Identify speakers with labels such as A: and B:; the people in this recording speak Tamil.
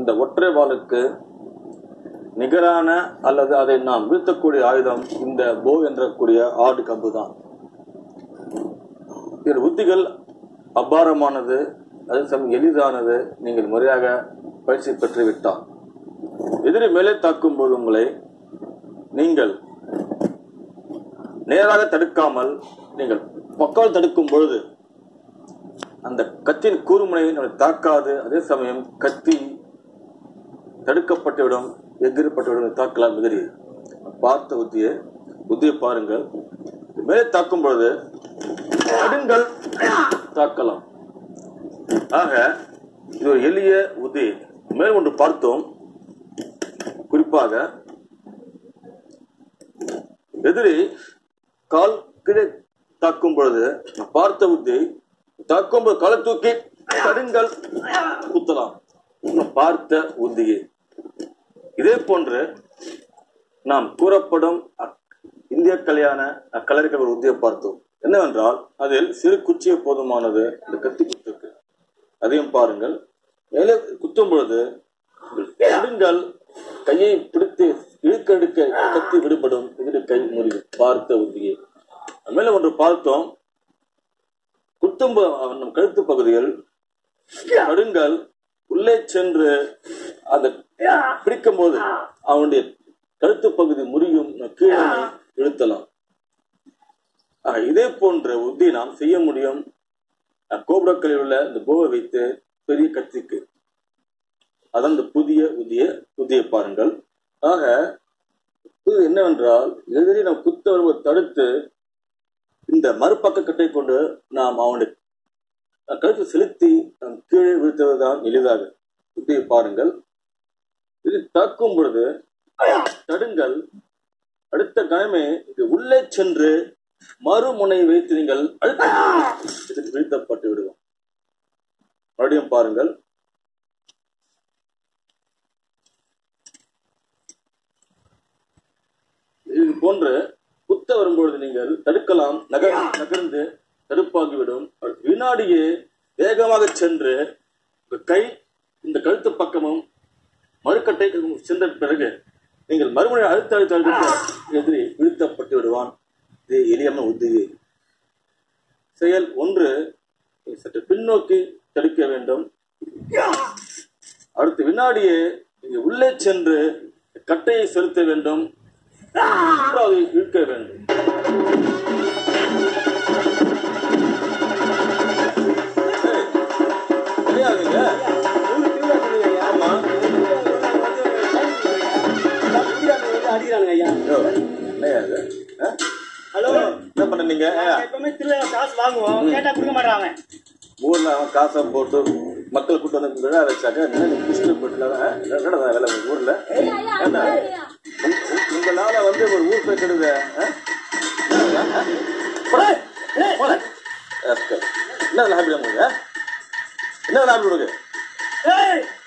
A: அந்த ஒற்றை வாளுக்கு நிகரான அல்லது அதை நாம் வீழ்த்தக்கூடிய ஆயுதம் இந்த போ என்றக்கூடிய ஆடு கம்பு தான் இதன் உத்திகள் அபாரமானது அதே சமயம் எளிதானது நீங்கள் முறையாக பயிற்சி பெற்று விட்டால் எதிரி மேலே தாக்கும் போது உங்களை நீங்கள் நேராக தடுக்காமல் நீங்கள் பக்கால் தடுக்கும் பொழுது அந்த கத்தியின் கூர்முனை நம்மை தாக்காது அதே சமயம் கத்தி தடுக்கப்பட்டுவிடும் எகிரப்பட்டுவிடும் தாக்கலாம் எதிரி பார்த்த உத்தியை உத்தியை பாருங்கள் மேலே தாக்கும் பொழுது கடுங்கள் தாக்கலாம் ஆக இது ஒரு எளிய உத்தி மேல் ஒன்று பார்த்தோம் குறிப்பாக எதிரி கால் கீழே தாக்கும் பொழுது நான் பார்த்த உத்தி தாக்கும் போது காலை தூக்கி கடுங்கள் குத்தலாம் நான் பார்த்த உத்தியை இதே போன்று நாம் கூறப்படும் அ- இந்திய கல்யாண கலரிக்கல் ஒரு உத்தியை பார்த்தோம் என்னவென்றால் அதில் சிறு குச்சிய போதுமானது இந்த கத்தி குத்துக்கு அதையும் பாருங்கள் மேலே குத்தும் பொழுது கடுங்கள் கையை பிடித்து இழுக்கெடுக்க கத்தி விடுபடும் எதிரி கை முறிவு பார்த்த உத்தியை மேல ஒன்று பார்த்தோம் குத்தும் போ- நம் கழுத்து பகுதியில் கடுங்கள் உள்ளே சென்று அந்த பிடிக்கும் போது அவனுடைய கழுத்து பகுதி முறியும் கீழே இழுத்தலாம் ஆக, இதே போன்ற உத்தி நாம் செய்ய முடியும் அஹ், கோபுரக்களில் உள்ள இந்த போவை வைத்து பெரிய கத்திக்கு அதான் இந்த புதிய உதிய உதியை பாருங்கள் ஆக இது என்னவென்றால் எதிரி நாம் குத்த வருவதை தடுத்து இந்த மறுபக்க கட்டை கொண்டு நாம் அவனுடைய கழுத்து செலுத்தி நாம் கீழே வீழ்த்துவதுதான் எளிதாக உத்தியை பாருங்கள் இது தாக்கும் பொழுது தடுங்கள் அடுத்த கணமே இது உள்ளே சென்று மறுமுனை வைத்து நீங்கள் அழுத்த இதற்கு வீழ்த்தப்பட்டு விடுவோம் மறுபடியும் பாருங்கள் இது போன்று குத்த வரும்பொழுது நீங்கள் தடுக்கலாம் நகர் நகர்ந்து தடுப்பாகிவிடும் வினாடியே வேகமாக சென்று உங்க கை இந்த கழுத்து பக்கமும் மறுக்கட்டை சென்ற பிறகு நீங்கள் மறுமுறை அழுத்த அழுத்த அழுத்த எதிரி வீழ்த்தப்பட்டு விடுவான் இது எளியமான உத்தியை செயல் ஒன்று சற்று பின்னோக்கி தடுக்க வேண்டும் அடுத்த வினாடியே நீங்க உள்ளே சென்று கட்டையை செலுத்த வேண்டும் மூன்றாவது இழுக்க வேண்டும் ஏய், விளையாடுங்க. ஆமா.
B: அடிக்கிறானுங்க ஐயா
A: யோ, என்னய்யா இது? ஆ?
B: ஹலோ
A: என்ன பண்ண நீங்க
B: எப்பவுமே திருவிழா காசு வாங்குவோம் கேட்டா கொடுக்க மாட்டாங்க
A: ஊர்ல அவன் காசை போட்டு மக்கள் கூட்டு வந்து விழா வச்சாக்க என்ன நீ குஷ்டு போட்டுல என்னடா வேலை உங்க ஊர்ல ஏண்டா? உங்க- உங்க- உங்களால வந்து ஒரு ஊர் பேர் கெடுத என்ன லாபி உங்களுக்கு என்ன லாபி உங்களுக்கு
B: ஏய்